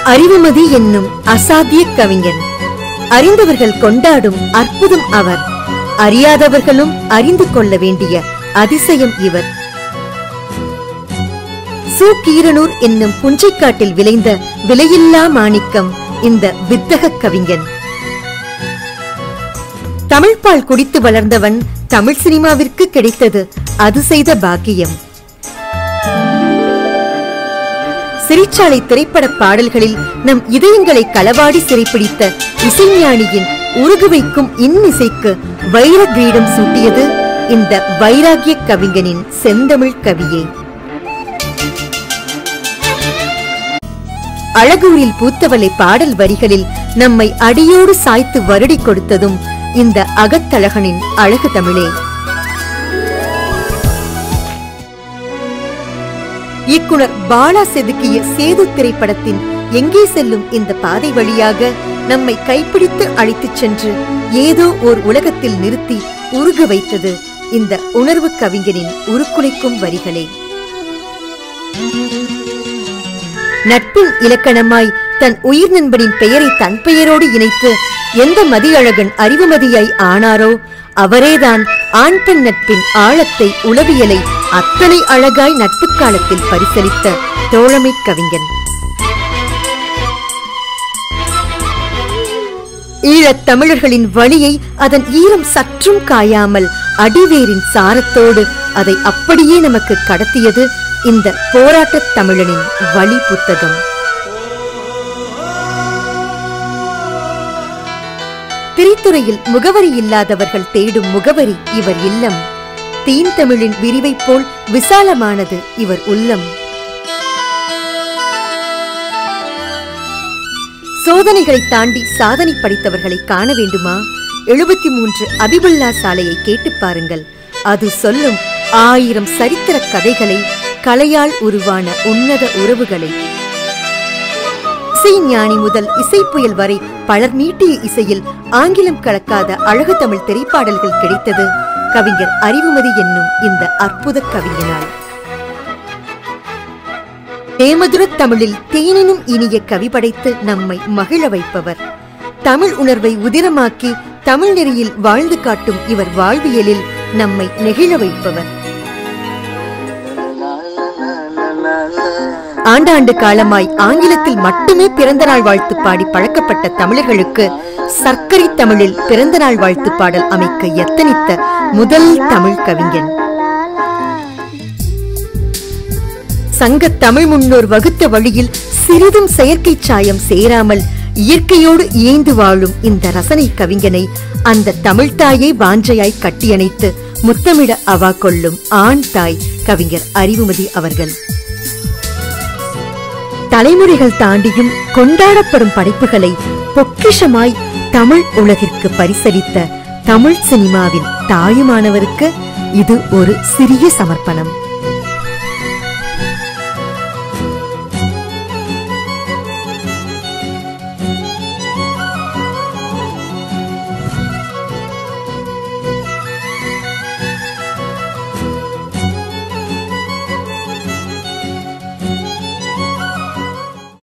அறிவுமதி என்னும் அசாத்திய கவிஞன் அறிந்தவர்கள் கொண்டாடும் அற்புதம் அவர் அறியாதவர்களும் அறிந்து கொள்ள வேண்டிய அதிசயம் இவர் சூக்கீரனூர் என்னும் புஞ்சைக்காட்டில் விளைந்த விலையில்லா மாணிக்கம் இந்த வித்தக கவிஞன் தமிழ்பால் குடித்து வளர்ந்தவன் தமிழ் சினிமாவிற்கு கிடைத்தது அது செய்த பாக்கியம் சிறைச்சாலை திரைப்பட பாடல்களில் நம் இதயங்களை களவாடி சிறைப்பிடித்த இசைஞானியின் உருகு வைக்கும் இன்னிசைக்கு வைர கிரீடம் சூட்டியது இந்த வைராகிய கவிஞனின் செந்தமிழ் கவியே அழகூரில் பூத்தவளை பாடல் வரிகளில் நம்மை அடியோடு சாய்த்து வருடி கொடுத்ததும் இந்த அகத்தழகனின் அழகு தமிழே இயக்குனர் பாலா செதுக்கிய சேது திரைப்படத்தின் எங்கே செல்லும் இந்த பாதை வழியாக நம்மை கைப்பிடித்து அழைத்துச் சென்று ஏதோ ஓர் உலகத்தில் நிறுத்தி உருக வைத்தது இந்த உணர்வு கவிஞனின் உருக்குலைக்கும் வரிகளே நட்பின் இலக்கணமாய் தன் உயிர் நண்பனின் பெயரை தன் பெயரோடு இணைத்து எந்த மதியழகன் அறிவுமதியாய் ஆனாரோ அவரேதான் ஆண் பெண் நட்பின் ஆழத்தை உளவியலை அத்தனை அழகாய் நட்புக் காலத்தில் பரிசளித்த தோழமை கவிஞன் ஈழத் தமிழர்களின் வழியை அதன் ஈரம் சற்றும் காயாமல் அடிவேரின் சாரத்தோடு அதை அப்படியே நமக்கு கடத்தியது இந்த போராட்டத் தமிழனின் வழி புத்தகம் திரைத்துறையில் முகவரி இல்லாதவர்கள் தேடும் முகவரி இவர் இல்லம் தீந்தமிழின் விரிவைப் போல் விசாலமானது இவர் உள்ளம் சோதனைகளை தாண்டி சாதனை படைத்தவர்களை காண வேண்டுமா எழுபத்தி மூன்று அபிபுல்லா சாலையை கேட்டுப் பாருங்கள் அது சொல்லும் ஆயிரம் சரித்திர கதைகளை கலையால் உருவான உன்னத உறவுகளை இசைஞானி முதல் இசைப்புயல் வரை பலர் மீட்டிய இசையில் ஆங்கிலம் கலக்காத அழகு தமிழ் திரைப்பாடல்கள் கிடைத்தது கவிஞர் அறிவுமதி என்னும் இந்த அற்புத கவிஞனால் தேமதுரத் தமிழில் தேனினும் இனிய கவி படைத்து நம்மை மகிழ வைப்பவர் தமிழ் உணர்வை உதிரமாக்கி தமிழ் நெறியில் வாழ்ந்து காட்டும் இவர் வாழ்வியலில் நம்மை நெகிழ வைப்பவர் ஆண்டாண்டு காலமாய் ஆங்கிலத்தில் மட்டுமே பிறந்தநாள் வாழ்த்து பாடி பழக்கப்பட்ட தமிழர்களுக்கு சர்க்கரை தமிழில் பிறந்தநாள் வாழ்த்து பாடல் அமைக்க எத்தனித்த முதல் தமிழ் கவிஞன் சங்க தமிழ் முன்னோர் வகுத்த வழியில் சிறிதும் செயற்கை சாயம் சேராமல் இயற்கையோடு இயைந்து வாழும் இந்த ரசனை கவிஞனை அந்த தமிழ்த்தாயை வாஞ்சையாய் கட்டியணைத்து முத்தமிட அவா கொள்ளும் ஆண் தாய் கவிஞர் அறிவுமதி அவர்கள் தலைமுறைகள் தாண்டியும் கொண்டாடப்படும் படைப்புகளை பொக்கிஷமாய் தமிழ் உலகிற்கு பரிசளித்த தமிழ் சினிமாவின் தாயுமானவருக்கு இது ஒரு சிறிய சமர்ப்பணம்